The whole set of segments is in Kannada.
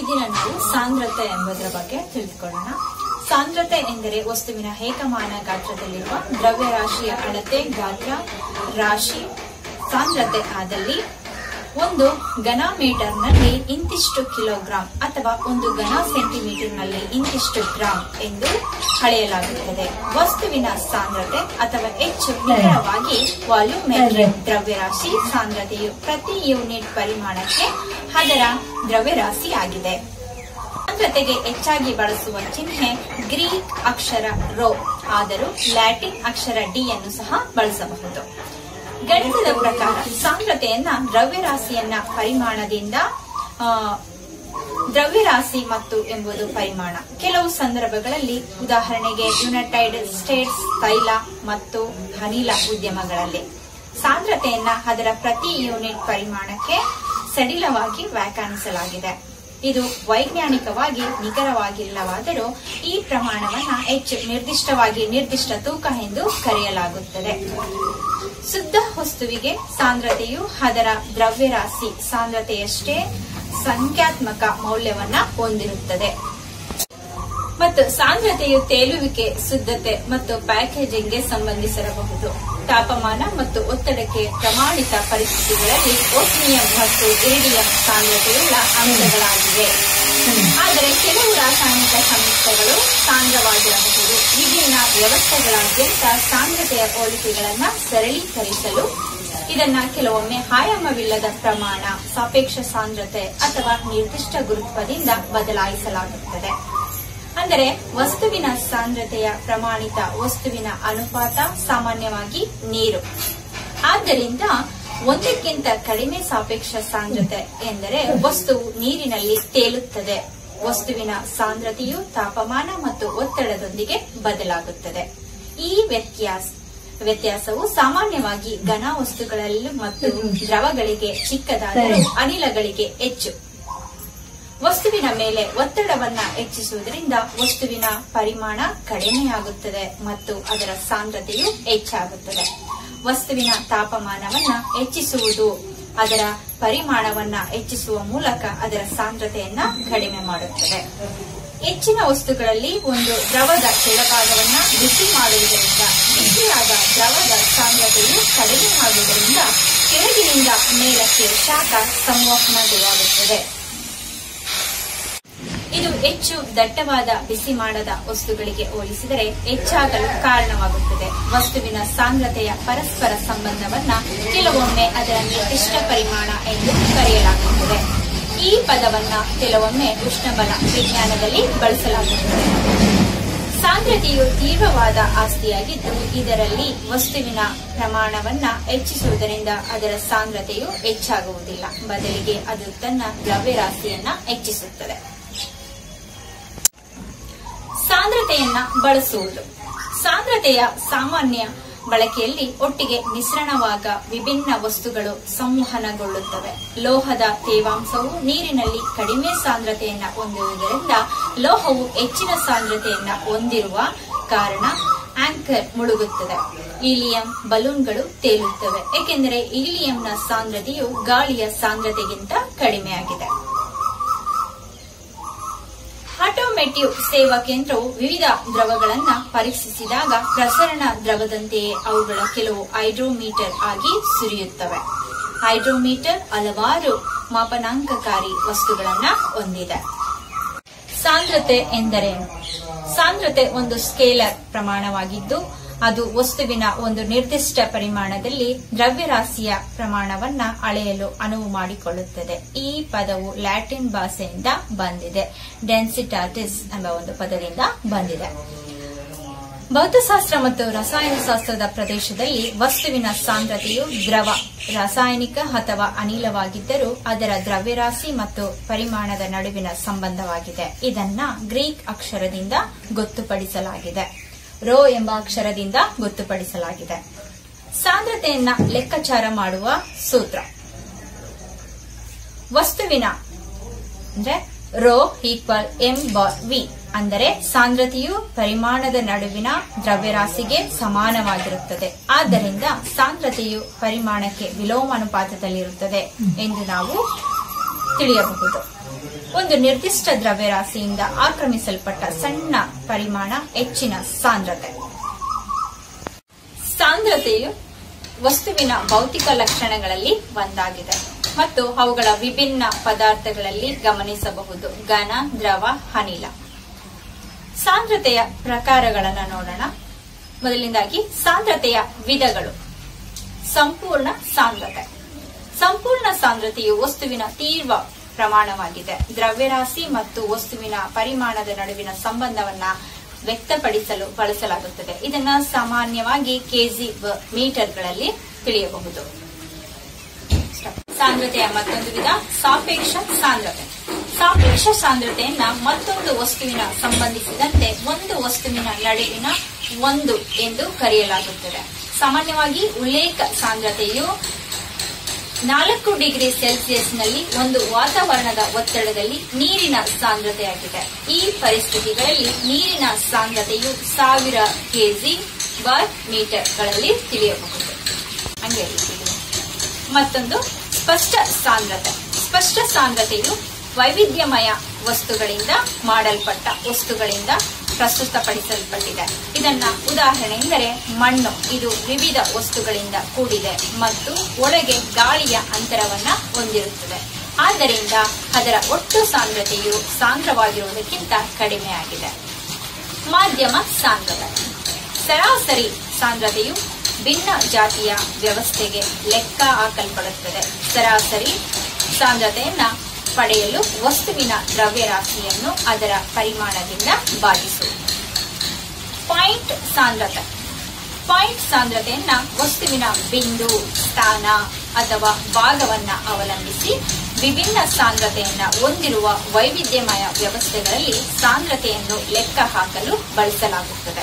ದಿನ ನಾವು ಸಾಂದ್ರತೆ ಎಂಬುದರ ಬಗ್ಗೆ ತಿಳಿದುಕೊಳ್ಳೋಣ ಸಾಂದ್ರತೆ ಎಂದರೆ ವಸ್ತುವಿನ ಏಕಮಾನ ಗಾತ್ರದಲ್ಲಿರುವ ದ್ರವ್ಯರಾಶಿಯ ಅಳತೆ ಗಾತ್ರ ರಾಶಿ ಸಾಂದ್ರತೆ ಆದಲ್ಲಿ ಒಂದು ಘನ ಮೀಟರ್ನಲ್ಲಿ ಇಂತಿಷ್ಟು ಕಿಲೋಗ್ರಾಂ ಅಥವಾ ಒಂದು ಘನ ಸೆಂಟಿಮೀಟರ್ನಲ್ಲಿ ಇಂತಿಷ್ಟು ಗ್ರಾಂ ಎಂದು ಅಳೆಯಲಾಗುತ್ತದೆ ವಸ್ತುವಿನ ಸಾಂದ್ರತೆ ಅಥವಾ ಹೆಚ್ಚು ನಿಖರವಾಗಿ ವಾಲ್ಯೂಮೆಟ್ರಿಕ್ ದ್ರವ್ಯರಾಶಿ ಸಾಂದ್ರತೆಯು ಪ್ರತಿ ಯೂನಿಟ್ ಪರಿಮಾಣಕ್ಕೆ ಅದರ ದ್ರವ್ಯರಾಶಿ ಆಗಿದೆ ಸಾಂದ್ರತೆಗೆ ಹೆಚ್ಚಾಗಿ ಬಳಸುವ ಚಿಹ್ನೆ ಗ್ರೀಕ್ ಅಕ್ಷರ ರೋ ಆದರೂ ಲ್ಯಾಟಿನ್ ಅಕ್ಷರ ಡಿ ಅನ್ನು ಸಹ ಬಳಸಬಹುದು ಗಣಿತದ ಪ್ರಕಾರ ಸಾಂದ್ರತೆಯನ್ನ ದ್ರವ್ಯರಾಶಿಯನ್ನ ಪರಿಮಾಣದಿಂದ ಆ, ದ್ರವ್ಯರಾಶಿ ಮತ್ತು ಎಂಬುದು ಪರಿಮಾಣ ಕೆಲವು ಸಂದರ್ಭಗಳಲ್ಲಿ ಉದಾಹರಣೆಗೆ ಯುನೈಟೆಡ್ ಸ್ಟೇಟ್ಸ್ ತೈಲ ಮತ್ತು ಅನಿಲ ಉದ್ಯಮಗಳಲ್ಲಿ ಸಾಂದ್ರತೆಯನ್ನ ಅದರ ಪ್ರತಿ ಯೂನಿಟ್ ಪರಿಮಾಣಕ್ಕೆ ಸಡಿಲವಾಗಿ ವ್ಯಾಖ್ಯಾನಿಸಲಾಗಿದೆ ಇದು ವೈಜ್ಞಾನಿಕವಾಗಿ ನಿಖರವಾಗಿಲ್ಲವಾದರೂ ಈ ಪ್ರಮಾಣವನ್ನ ಹೆಚ್ಚು ನಿರ್ದಿಷ್ಟವಾಗಿ ನಿರ್ದಿಷ್ಟ ತೂಕ ಎಂದು ಕರೆಯಲಾಗುತ್ತದೆ ಶುದ್ಧ ವಸ್ತುವಿಗೆ ಸಾಂದ್ರತೆಯು ಅದರ ದ್ರವ್ಯರಾಶಿ ಸಾಂದ್ರತೆಯಷ್ಟೇ ಸಂಖ್ಯಾತ್ಮಕ ಮೌಲ್ಯವನ್ನ ಹೊಂದಿರುತ್ತದೆ ಮತ್ತು ಸಾಂದ್ರತೆಯು ತೇಲುವಿಕೆ ಶುದ್ಧತೆ ಮತ್ತು ಪ್ಯಾಕೇಜಿಂಗ್ಗೆ ಸಂಬಂಧಿಸಿರಬಹುದು ತಾಪಮಾನ ಮತ್ತು ಒತ್ತಡಕ್ಕೆ ಪ್ರಮಾಣಿತ ಪರಿಸ್ಥಿತಿಗಳಲ್ಲಿ ಓಸ್ಮಿಯಂ ಮತ್ತು ಇರಿಡಿಯಂ ಸಾಂದ್ರತೆಯುಳ್ಳ ಅಂಶಗಳಾಗಿವೆ ಆದರೆ ಕೆಲವು ರಾಸಾಯನಿಕ ಸಂಯುಕ್ತಗಳು ಸಾಂದ್ರವಾಗಿರಬಹುದು ವಿಭಿನ್ನ ವ್ಯವಸ್ಥೆಗಳಾದ್ಯಂತ ಸಾಂದ್ರತೆಯ ಹೋಲಿಕೆಗಳನ್ನು ಸರಳೀಕರಿಸಲು ಇದನ್ನ ಕೆಲವೊಮ್ಮೆ ಆಯಾಮವಿಲ್ಲದ ಪ್ರಮಾಣ ಸಾಪೇಕ್ಷ ಸಾಂದ್ರತೆ ಅಥವಾ ನಿರ್ದಿಷ್ಟ ಗುರುತ್ವದಿಂದ ಬದಲಾಯಿಸಲಾಗುತ್ತದೆ ಅಂದರೆ ವಸ್ತುವಿನ ಸಾಂದ್ರತೆಯ ಪ್ರಮಾಣಿತ ವಸ್ತುವಿನ ಅನುಪಾತ ಸಾಮಾನ್ಯವಾಗಿ ನೀರು ಆದ್ದರಿಂದ ಒಂದಕ್ಕಿಂತ ಕಡಿಮೆ ಸಾಪೇಕ್ಷ ಸಾಂದ್ರತೆ ಎಂದರೆ ವಸ್ತುವು ನೀರಿನಲ್ಲಿ ತೇಲುತ್ತದೆ ವಸ್ತುವಿನ ಸಾಂದ್ರತೆಯು ತಾಪಮಾನ ಮತ್ತು ಒತ್ತಡದೊಂದಿಗೆ ಬದಲಾಗುತ್ತದೆ ಈ ವ್ಯತ್ಯಾಸ ವ್ಯತ್ಯಾಸವು ಸಾಮಾನ್ಯವಾಗಿ ಘನ ವಸ್ತುಗಳಲ್ಲಿ ಮತ್ತು ದ್ರವಗಳಿಗೆ ಚಿಕ್ಕದಾದರೂ ಅನಿಲಗಳಿಗೆ ಹೆಚ್ಚು ವಸ್ತುವಿನ ಮೇಲೆ ಒತ್ತಡವನ್ನ ಹೆಚ್ಚಿಸುವುದರಿಂದ ವಸ್ತುವಿನ ಪರಿಮಾಣ ಕಡಿಮೆಯಾಗುತ್ತದೆ ಮತ್ತು ಅದರ ಸಾಂದ್ರತೆಯು ಹೆಚ್ಚಾಗುತ್ತದೆ ವಸ್ತುವಿನ ತಾಪಮಾನವನ್ನ ಹೆಚ್ಚಿಸುವುದು ಅದರ ಪರಿಮಾಣವನ್ನ ಹೆಚ್ಚಿಸುವ ಮೂಲಕ ಅದರ ಸಾಂದ್ರತೆಯನ್ನ ಕಡಿಮೆ ಮಾಡುತ್ತದೆ ಹೆಚ್ಚಿನ ವಸ್ತುಗಳಲ್ಲಿ ಒಂದು ದ್ರವದ ಕೆಳಭಾಗವನ್ನ ಬಿಸಿ ಮಾಡುವುದರಿಂದ ಬಿಸಿಯಾದ ದ್ರವದ ಸಾಂದ್ರತೆಯು ಕಡಿಮೆ ಆಗುವುದರಿಂದ ಕೆಳಗಿನಿಂದ ಮೇಲಕ್ಕೆ ಶಾಖ ಸಂವಹನಗೊಳ್ಳುತ್ತದೆ ಇದು ಹೆಚ್ಚು ದಟ್ಟವಾದ ಬಿಸಿ ಮಾಡದ ವಸ್ತುಗಳಿಗೆ ಹೋಲಿಸಿದರೆ ಹೆಚ್ಚಾಗಲು ಕಾರಣವಾಗುತ್ತದೆ ವಸ್ತುವಿನ ಸಾಂದ್ರತೆಯ ಪರಸ್ಪರ ಸಂಬಂಧವನ್ನ ಕೆಲವೊಮ್ಮೆ ಅದರ ನಿರ್ದಿಷ್ಟ ಪರಿಮಾಣ ಎಂದು ಕರೆಯಲಾಗುತ್ತದೆ ಈ ಪದವನ್ನ ಕೆಲವೊಮ್ಮೆ ಉಷ್ಣಬಲ ವಿಜ್ಞಾನದಲ್ಲಿ ಬಳಸಲಾಗುತ್ತದೆ ಸಾಂದ್ರತೆಯು ತೀವ್ರವಾದ ಆಸ್ತಿಯಾಗಿದ್ದು ಇದರಲ್ಲಿ ವಸ್ತುವಿನ ಪ್ರಮಾಣವನ್ನ ಹೆಚ್ಚಿಸುವುದರಿಂದ ಅದರ ಸಾಂದ್ರತೆಯು ಹೆಚ್ಚಾಗುವುದಿಲ್ಲ ಬದಲಿಗೆ ಅದು ತನ್ನ ದ್ರವ್ಯರಾಶಿಯನ್ನ ಹೆಚ್ಚಿಸುತ್ತದೆ ಸಾಂದ್ರತೆಯನ್ನ ಬಳಸುವುದು ಸಾಂದ್ರತೆಯ ಸಾಮಾನ್ಯ ಬಳಕೆಯಲ್ಲಿ ಒಟ್ಟಿಗೆ ಮಿಶ್ರಣವಾಗ ವಿಭಿನ್ನ ವಸ್ತುಗಳು ಸಂವಹನಗೊಳ್ಳುತ್ತವೆ ಲೋಹದ ತೇವಾಂಶವು ನೀರಿನಲ್ಲಿ ಕಡಿಮೆ ಸಾಂದ್ರತೆಯನ್ನ ಹೊಂದಿರುವುದರಿಂದ ಲೋಹವು ಹೆಚ್ಚಿನ ಸಾಂದ್ರತೆಯನ್ನ ಹೊಂದಿರುವ ಕಾರಣ ಆಂಕರ್ ಮುಳುಗುತ್ತದೆ ಈಲಿಯಂ ಬಲೂನ್ಗಳು ತೇಲುತ್ತವೆ ಏಕೆಂದರೆ ಈಲಿಯಂನ ಸಾಂದ್ರತೆಯು ಗಾಳಿಯ ಸಾಂದ್ರತೆಗಿಂತ ಕಡಿಮೆಯಾಗಿದೆ ಆಟೋಮೇಟಿವ್ ಸೇವಾ ಕೇಂದ್ರವು ವಿವಿಧ ದ್ರವಗಳನ್ನ ಪರೀಕ್ಷಿಸಿದಾಗ ಪ್ರಸರಣ ದ್ರವದಂತೆಯೇ ಅವುಗಳ ಕೆಲವು ಹೈಡ್ರೋಮೀಟರ್ ಆಗಿ ಸುರಿಯುತ್ತವೆ ಹೈಡ್ರೋಮೀಟರ್ ಹಲವಾರು ಮಾಪನಾಂಕಕಾರಿ ವಸ್ತುಗಳನ್ನ ಹೊಂದಿದೆ ಸಾಂದ್ರತೆ ಎಂದರೇನು ಸಾಂದ್ರತೆ ಒಂದು ಸ್ಕೇಲರ್ ಪ್ರಮಾಣವಾಗಿದ್ದು ಅದು ವಸ್ತುವಿನ ಒಂದು ನಿರ್ದಿಷ್ಟ ಪರಿಮಾಣದಲ್ಲಿ ದ್ರವ್ಯರಾಶಿಯ ಪ್ರಮಾಣವನ್ನ ಅಳೆಯಲು ಅನುವು ಮಾಡಿಕೊಳ್ಳುತ್ತದೆ ಈ ಪದವು ಲ್ಯಾಟಿನ್ ಭಾಷೆಯಿಂದ ಬಂದಿದೆ ಡೆನ್ಸಿಟಾಟಿಸ್ ಎಂಬ ಒಂದು ಪದದಿಂದ ಬಂದಿದೆ ಭೌತಶಾಸ್ತ್ರ ಮತ್ತು ರಸಾಯನಶಾಸ್ತ್ರದ ಪ್ರದೇಶದಲ್ಲಿ ವಸ್ತುವಿನ ಸಾಂದ್ರತೆಯು ದ್ರವ ರಾಸಾಯನಿಕ ಅಥವಾ ಅನಿಲವಾಗಿದ್ದರೂ ಅದರ ದ್ರವ್ಯರಾಶಿ ಮತ್ತು ಪರಿಮಾಣದ ನಡುವಿನ ಸಂಬಂಧವಾಗಿದೆ ಇದನ್ನ ಗ್ರೀಕ್ ಅಕ್ಷರದಿಂದ ಗೊತ್ತುಪಡಿಸಲಾಗಿದೆ ರೋ ಎಂಬ ಅಕ್ಷರದಿಂದ ಗೊತ್ತುಪಡಿಸಲಾಗಿದೆ ಸಾಂದ್ರತೆಯನ್ನ ಲೆಕ್ಕಾಚಾರ ಮಾಡುವ ಸೂತ್ರ ವಸ್ತುವಿನ ಅಂದ್ರೆ rho equal M bar V ಅಂದರೆ ಸಾಂದ್ರತೆಯು ಪರಿಮಾಣದ ನಡುವಿನ ದ್ರವ್ಯರಾಶಿಗೆ ಸಮಾನವಾಗಿರುತ್ತದೆ ಆದ್ದರಿಂದ ಸಾಂದ್ರತೆಯು ಪರಿಮಾಣಕ್ಕೆ ವಿಲೋಮಾನುಪಾತದಲ್ಲಿರುತ್ತದೆ ಎಂದು ನಾವು ತಿಳಿಯಬಹುದು ಒಂದು ನಿರ್ದಿಷ್ಟ ದ್ರವ್ಯರಾಶಿಯಿಂದ ಆಕ್ರಮಿಸಲ್ಪಟ್ಟ ಸಣ್ಣ ಪರಿಮಾಣ ಹೆಚ್ಚಿನ ಸಾಂದ್ರತೆ ಸಾಂದ್ರತೆಯು ವಸ್ತುವಿನ ಭೌತಿಕ ಲಕ್ಷಣಗಳಲ್ಲಿ ಒಂದಾಗಿದೆ ಮತ್ತು ಅವುಗಳ ವಿಭಿನ್ನ ಪದಾರ್ಥಗಳಲ್ಲಿ ಗಮನಿಸಬಹುದು ಘನ ದ್ರವ ಅನಿಲ ಸಾಂದ್ರತೆಯ ಪ್ರಕಾರಗಳನ್ನು ನೋಡೋಣ ಮೊದಲನೇದಾಗಿ ಸಾಂದ್ರತೆಯ ವಿಧಗಳು ಸಂಪೂರ್ಣ ಸಾಂದ್ರತೆ ಸಂಪೂರ್ಣ ಸಾಂದ್ರತೆಯು ವಸ್ತುವಿನ ತೀವ್ರ ಪ್ರಮಾಣವಾಗಿದೆ ದ್ರವ್ಯರಾಶಿ ಮತ್ತು ವಸ್ತುವಿನ ಪರಿಮಾಣದ ನಡುವಿನ ಸಂಬಂಧವನ್ನ ವ್ಯಕ್ತಪಡಿಸಲು ಬಳಸಲಾಗುತ್ತದೆ ಇದನ್ನ ಸಾಮಾನ್ಯವಾಗಿ ಕೆಜಿ ಮೀಟರ್ಗಳಲ್ಲಿ ತಿಳಿಯಬಹುದು ಸಾಂದ್ರತೆಯ ಮತ್ತೊಂದು ವಿಧ ಸಾಪೇಕ್ಷ ಸಾಂದ್ರತೆ ಸಾಪೇಕ್ಷ ಸಾಂದ್ರತೆಯನ್ನ ಮತ್ತೊಂದು ವಸ್ತುವಿನ ಸಂಬಂಧಿಸಿದಂತೆ ಒಂದು ವಸ್ತುವಿನ ನಡುವಿನ ಒಂದು ಎಂದು ಕರೆಯಲಾಗುತ್ತದೆ ಸಾಮಾನ್ಯವಾಗಿ ಉಲ್ಲೇಖ ಸಾಂದ್ರತೆಯು ನಾಲ್ಕು ಡಿಗ್ರಿ ಸೆಲ್ಸಿಯಸ್ನಲ್ಲಿ ಒಂದು ವಾತಾವರಣದ ಒತ್ತಡದಲ್ಲಿ ನೀರಿನ ಸಾಂದ್ರತೆಯಾಗಿದೆ ಈ ಪರಿಸ್ಥಿತಿಗಳಲ್ಲಿ ನೀರಿನ ಸಾಂದ್ರತೆಯು ಸಾವಿರ ಕೆಜಿ ಬಾರ್ ಮೀಟರ್ಗಳಲ್ಲಿ ತಿಳಿಯಬಹುದು ಹಂಗೆ ಇಲ್ಲಿ. ಮತ್ತೊಂದು ಸ್ಪಷ್ಟ ಸಾಂದ್ರತೆ ಸ್ಪಷ್ಟ ಸಾಂದ್ರತೆಯು ವೈವಿಧ್ಯಮಯ ವಸ್ತುಗಳಿಂದ ಮಾಡಲ್ಪಟ್ಟ ವಸ್ತುಗಳಿಂದ ಪ್ರಸ್ತುತಪಡಿಸಲ್ಪಟ್ಟಿದೆ ಇದನ್ನ ಉದಾಹರಣೆ ಎಂದರೆ ಮಣ್ಣು ಇದು ವಿವಿಧ ವಸ್ತುಗಳಿಂದ ಕೂಡಿದೆ ಮತ್ತು ಒಳಗೆ ಗಾಳಿಯ ಅಂತರವನ್ನ ಹೊಂದಿರುತ್ತದೆ ಆದ್ದರಿಂದ ಅದರ ಒಟ್ಟು ಸಾಂದ್ರತೆಯು ಸಾಂದ್ರವಾಗಿರುವುದಕ್ಕಿಂತ ಕಡಿಮೆಯಾಗಿದೆ ಮಾಧ್ಯಮ ಸಾಂದ್ರತೆ ಸರಾಸರಿ ಸಾಂದ್ರತೆಯು ಭಿನ್ನ ಜಾತಿಯ ವ್ಯವಸ್ಥೆಗೆ ಲೆಕ್ಕ ಹಾಕಲ್ಪಡುತ್ತದೆ ಸರಾಸರಿ ಸಾಂದ್ರತೆಯನ್ನ ಪಡೆಯಲು ವಸ್ತುವಿನ ದ್ರವ್ಯರಾಶಿಯನ್ನು ಅದರ ಪರಿಮಾಣದಿಂದ ಭಾಗಿಸುವುದು ಪಾಯಿಂಟ್ ಸಾಂದ್ರತೆ ಪಾಯಿಂಟ್ ಸಾಂದ್ರತೆಯನ್ನ ವಸ್ತುವಿನ ಬಿಂದು ಸ್ಥಾನ ಅಥವಾ ಭಾಗವನ್ನ ಅವಲಂಬಿಸಿ ವಿಭಿನ್ನ ಸಾಂದ್ರತೆಯನ್ನ ಹೊಂದಿರುವ ವೈವಿಧ್ಯಮಯ ವ್ಯವಸ್ಥೆಗಳಲ್ಲಿ ಸಾಂದ್ರತೆಯನ್ನು ಲೆಕ್ಕ ಹಾಕಲು ಬಳಸಲಾಗುತ್ತದೆ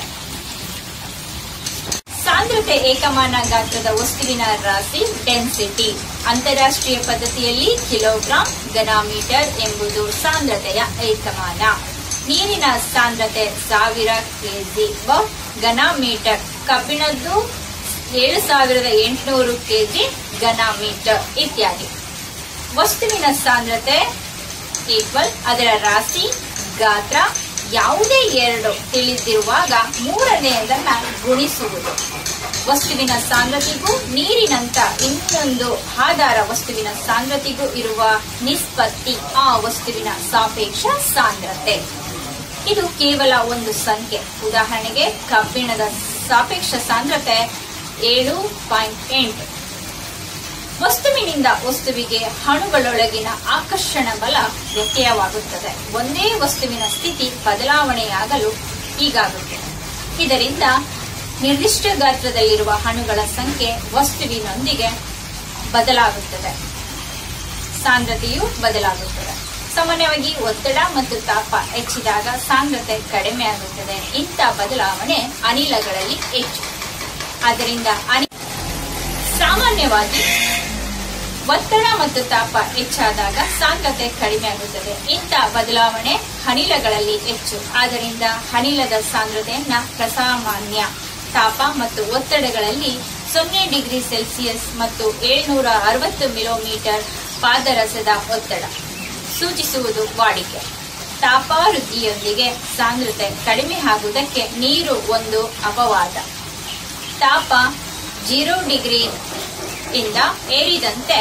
ಸಾಂದ್ರತೆ ಏಕಮಾನ ಗಾತ್ರದ ವಸ್ತುವಿನ ರಾಶಿ ಡೆನ್ಸಿಟಿ ಅಂತಾರಾಷ್ಟ್ರೀಯ ಪದ್ಧತಿಯಲ್ಲಿ ಕಿಲೋಗ್ರಾಂ ಘನಮೀಟರ್ ಎಂಬುದು ಸಾಂದ್ರತೆಯ ಏಕಮಾನ ನೀರಿನ ಸಾಂದ್ರತೆ ಸಾವಿರ ಕೆಜಿ ಘನ ಮೀಟರ್ ಕಬ್ಬಿಣದ್ದು ಏಳು ಸಾವಿರದ ಎಂಟುನೂರು ಕೆಜಿ ಘನ ಮೀಟರ್ ಇತ್ಯಾದಿ ವಸ್ತುವಿನ ಸಾಂದ್ರತೆ ಈಕ್ವಲ್ ಅದರ ರಾಶಿ ಗಾತ್ರ ಯಾವುದೇ ಎರಡು ತಿಳಿದಿರುವಾಗ ಮೂರನೆಯದನ್ನ ಗುಣಿಸುವುದು ವಸ್ತುವಿನ ಸಾಂದ್ರತೆಗೂ ನೀರಿನಂತ ಇನ್ನೊಂದು ಆಧಾರ ವಸ್ತುವಿನ ಸಾಂದ್ರತೆಗೂ ಇರುವ ನಿಷ್ಪತ್ತಿ ಆ ವಸ್ತುವಿನ ಸಾಪೇಕ್ಷ ಸಾಂದ್ರತೆ ಇದು ಕೇವಲ ಒಂದು ಸಂಖ್ಯೆ ಉದಾಹರಣೆಗೆ ಕಬ್ಬಿಣದ ಸಾಪೇಕ್ಷ ಸಾಂದ್ರತೆ ಏಳು ಪಾಯಿಂಟ್ ಎಂಟು ವಸ್ತುವಿನಿಂದ ವಸ್ತುವಿಗೆ ಅಣುಗಳೊಳಗಿನ ಆಕರ್ಷಣ ಬಲ ವ್ಯತ್ಯಯವಾಗುತ್ತದೆ ಒಂದೇ ವಸ್ತುವಿನ ಸ್ಥಿತಿ ಬದಲಾವಣೆಯಾಗಲು ಹೀಗಾಗುತ್ತದೆ ಇದರಿಂದ ನಿರ್ದಿಷ್ಟ ಗಾತ್ರದಲ್ಲಿರುವ ಅಣುಗಳ ಸಂಖ್ಯೆ ವಸ್ತುವಿನೊಂದಿಗೆ ಬದಲಾಗುತ್ತದೆ ಸಾಂದ್ರತೆಯು ಬದಲಾಗುತ್ತದೆ ಸಾಮಾನ್ಯವಾಗಿ ಒತ್ತಡ ಮತ್ತು ತಾಪ ಹೆಚ್ಚಿದಾಗ ಸಾಂದ್ರತೆ ಕಡಿಮೆ ಆಗುತ್ತದೆ ಇಂಥ ಬದಲಾವಣೆ ಅನಿಲಗಳಲ್ಲಿ ಹೆಚ್ಚು ಆದ್ದರಿಂದ ಅನಿ ಸಾಮಾನ್ಯವಾಗಿ ಒತ್ತಡ ಮತ್ತು ತಾಪ ಹೆಚ್ಚಾದಾಗ ಸಾಂದ್ರತೆ ಕಡಿಮೆ ಆಗುತ್ತದೆ ಇಂಥ ಬದಲಾವಣೆ ಅನಿಲಗಳಲ್ಲಿ ಹೆಚ್ಚು ಆದ್ದರಿಂದ ಅನಿಲದ ಸಾಂದ್ರತೆಯನ್ನ ಪ್ರಸಾಮಾನ್ಯ ತಾಪ ಮತ್ತು ಒತ್ತಡಗಳಲ್ಲಿ ಸೊನ್ನೆ ಡಿಗ್ರಿ ಸೆಲ್ಸಿಯಸ್ ಮತ್ತು ಏಳ್ನೂರ ಅರವತ್ತು ಮಿಲಿಮೀಟರ್ ಪಾದರಸದ ಒತ್ತಡ ಸೂಚಿಸುವುದು ವಾಡಿಕೆ ತಾಪಾವೃದ್ಧಿಯೊಂದಿಗೆ ಸಾಂದ್ರತೆ ಕಡಿಮೆ ಆಗುವುದಕ್ಕೆ ನೀರು ಒಂದು ಅಪವಾದ ತಾಪ ಜೀರೋ ಡಿಗ್ರಿ ಇಂದ ಏರಿದಂತೆ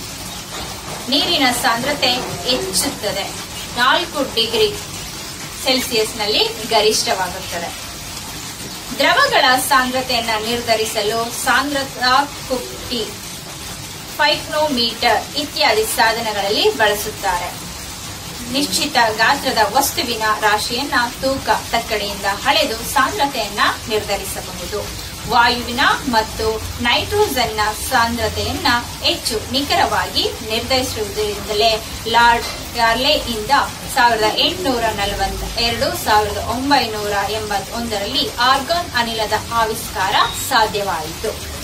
ನೀರಿನ ಸಾಂದ್ರತೆ ಹೆಚ್ಚುತ್ತದೆ ನಾಲ್ಕು ಡಿಗ್ರಿ ಸೆಲ್ಸಿಯಸ್ನಲ್ಲಿ ಗರಿಷ್ಠವಾಗುತ್ತದೆ ದ್ರವಗಳ ಸಾಂದ್ರತೆಯನ್ನ ನಿರ್ಧರಿಸಲು ಸಾಂದ್ರತಾ ಕುಟ್ಟಿ ಫೈಕ್ನೋಮೀಟರ್ ಇತ್ಯಾದಿ ಸಾಧನಗಳಲ್ಲಿ ಬಳಸುತ್ತಾರೆ ನಿಶ್ಚಿತ ಗಾತ್ರದ ವಸ್ತುವಿನ ರಾಶಿಯನ್ನ ತೂಕ ತಕ್ಕಡಿಯಿಂದ ಅಳೆದು ಸಾಂದ್ರತೆಯನ್ನ ನಿರ್ಧರಿಸಬಹುದು ವಾಯುವಿನ ಮತ್ತು ನೈಟ್ರೋಜನ್ನ ಸಾಂದ್ರತೆಯನ್ನ ಹೆಚ್ಚು ನಿಖರವಾಗಿ ನಿರ್ಧರಿಸುವುದರಿಂದಲೇ ಲಾರ್ಡ್ ಯಾರ್ಲೆಯಿಂದ ಸಾವಿರದ ಎಂಟುನೂರ ನಲವತ್ತ ಎರಡು ಸಾವಿರದ ಒಂಬೈನೂರ ಎಂಬತ್ತೊಂದರಲ್ಲಿ ಆರ್ಗಾನ್ ಅನಿಲದ ಆವಿಷ್ಕಾರ ಸಾಧ್ಯವಾಯಿತು